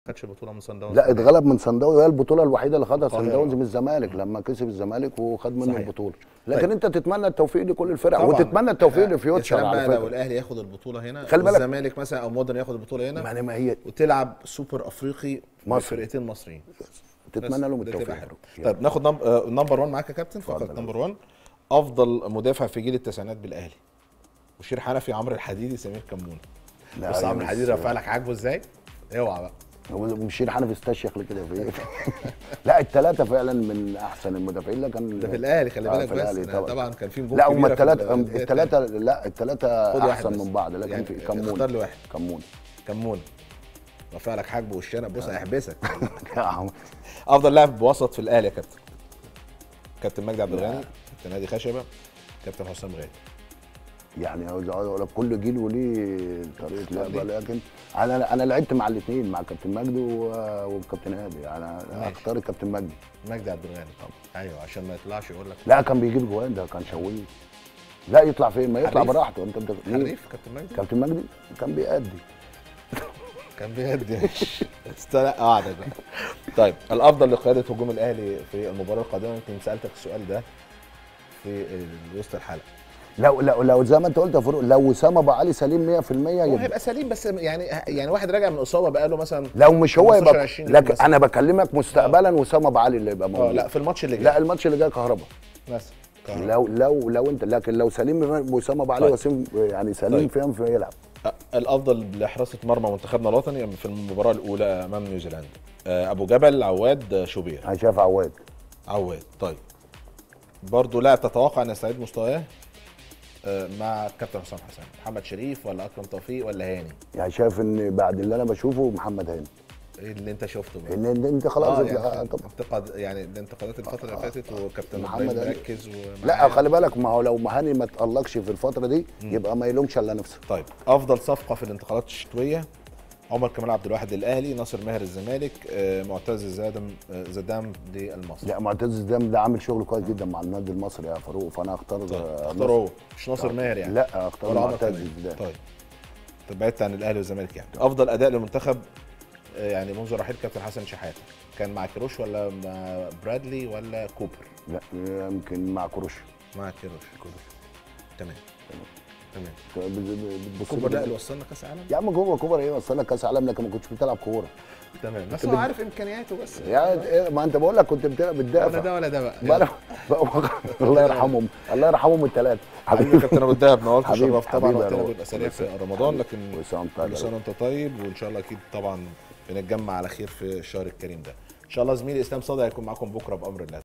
خدش البطوله من صن داونز لا اتغلب من صن داونز هي البطوله الوحيده اللي خدها صن القاهرة. داونز من الزمالك لما كسب الزمالك وخد منه صحيح. البطوله لكن طيب. انت تتمنى التوفيق لكل الفرق طبعاً. وتتمنى التوفيق يا لفيوتشر سلام على بقى لو فكره الاهلي ياخد البطوله هنا خلي بالك- والزمالك مثلا او مودرن ياخد البطوله هنا يعني ما هي وتلعب سوبر افريقي مصر. فرقتين مصريين تتمنى لهم بس ده تبقى التوفيق حلو. طيب ناخد نم- آه، نمبر 1 معاك يا كابتن فقط اتفضل. نمبر 1 افضل مدافع في جيل التسعينات بالاهلي بشير حنفي عمرو الحديدي سمير كمون لا، بص هي عمرو مش- الحديدي رفع لك عاجبه ازاي اوعى بقى ومشير حنفي استشيخ كده في ايه لا الثلاثه فعلا من احسن المدافعين لكن ده في الاهلي خلي آه، بالك في بس الأهلي ده طبعا. طبعا كان في نجوم لا هم كبيرة في الثلاثه البدايات الثلاثه لا الثلاثه خد واحد احسن بس. من بعض لكن يعني في كمون اختار لي واحد كمون كمون رفع لك حاجبه وشنا بص هيحبسك يا عم. افضل لاعب وسط في الاهلي يا كابتن كابتن مجدي عبد الغني كابتن هادي خشبه كابتن حسام غالي يعني عاوز اقول لك كل جيل وليه طريقه لعبه لكن انا انا لعبت مع الاثنين مع كابتن مجدي و- وكابتن هادي انا ماشي. اختار الكابتن مجدي مجدي عبد الغني طبعا ايوه عشان ما يطلعش يقول لك لا كان بيجيب جوان ده كان شويه لا يطلع فين ما يطلع حريف. براحته انت بت... مين؟ حريف كابتن مجدي كابتن مجدي كان بيأدي كان بيهدي استنى قعدك بقى طيب الافضل لقياده هجوم الاهلي في المباراه القادمه يمكن سالتك السؤال ده في وسط الحلقه لو لو لو زي ما انت قلت يا فاروق لو وسام ابو علي سليم 100% هو يبقى هيبقى سليم بس يعني يعني واحد راجع من اصابه بقاله مثلا لو مش هو 15 يبقى 20 لكن مثلا. انا بكلمك مستقبلا وسام ابو علي اللي يبقى اه موجود لا في الماتش اللي جاي لا الماتش اللي جاي كهربا مثلا كهرباء. لو لو لو انت لكن لو سليم وسام ابو علي طيب. وسيم يعني سليم طيب. فيهم في يلعب آه، الافضل لحراسه مرمى منتخبنا الوطني في المباراه الاولى امام نيوزيلندا آه، ابو جبل عواد آه، شوبير انا شايف عواد عواد طيب برضه لاعب تتوقع ان يستعيد مستواه آه، مع كابتن حسام حسن محمد شريف ولا اكرم توفيق ولا هاني يعني شايف ان بعد اللي انا بشوفه محمد هاني ايه اللي انت شفته بقى ان إن انت خلاص اه آه يعني طبعا انتقاد يعني الانتقادات الفتره اللي فاتت وكابتن محمد ابراهيم هاني. مركز لا خلي بالك ما هو لو هاني ما تألقش في الفتره دي يبقى ما يلومش الا نفسه طيب افضل صفقه في الانتقالات الشتويه عمر كمال عبد الواحد للاهلي ناصر ماهر الزمالك آه، معتز زادم آه، زدام للمصري لا معتز دام ده عامل شغل كويس جدا مع النادي المصري يا فاروق فانا اختار طيب آه، اختار هو مش ناصر ماهر يعني لا اختار ولا عمر معتز كمال ده طيب طب بعدت عن الاهلي والزمالك يعني افضل اداء للمنتخب آه، يعني منذ رحيل كابتن حسن شحاته كان مع كيروش ولا مع برادلي ولا كوبر لا يمكن مع كروش مع كيروش تمام تمام بتبص كوبر له لا اللي وصلنا كاس عالم يا عم جوه كوبر ايه وصلك كاس عالم لكن ما كنتش بتلعب كوره تمام بس هو عارف امكانياته بس يعني إيه، ما انت بقول لك كنت بتلعب ولا بتدافع ده ولا ده بقى بقى الله يرحمهم الله يرحمهم الثلاثه حبيبي كابتن ابو الدهب نورت حبيبي، وشرفت طبعا حبيبي يا وقتنا روح. بيبقى سريع في رمضان لكن وسام كل طيب سنه وانت طيب وان شاء الله اكيد طبعا بنتجمع على خير في الشهر الكريم ده ان شاء الله زميلي اسلام صادق هيكون معاكم بكره بامر الله